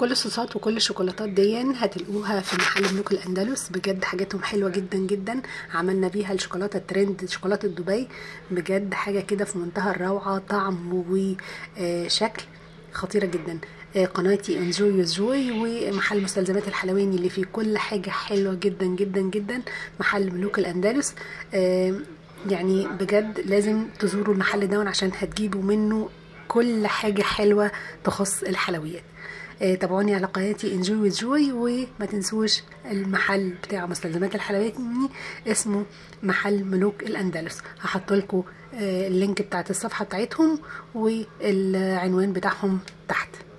كل الصوصات وكل الشوكولاتات دي هتلاقوها في محل ملوك الاندلس بجد حاجاتهم حلوه جدا جدا عملنا بيها الشوكولاته الترند شوكولاته دبي بجد حاجه كده في منتهى الروعه طعم وشكل خطيره جدا آه، قناتي انجوي ويز جوي ومحل مستلزمات الحلواني اللي فيه كل حاجه حلوه جدا جدا جدا محل ملوك الاندلس آه، يعني بجد لازم تزوروا المحل ده عشان هتجيبوا منه كل حاجه حلوه تخص الحلويات آه، تابعوني على قناتي انجوي ويز جوي وما تنسوش المحل بتاع مستلزمات الحلويات اسمه محل ملوك الاندلس هحط لكم اللينك بتاعت الصفحه بتاعتهم والعنوان بتاعهم تحت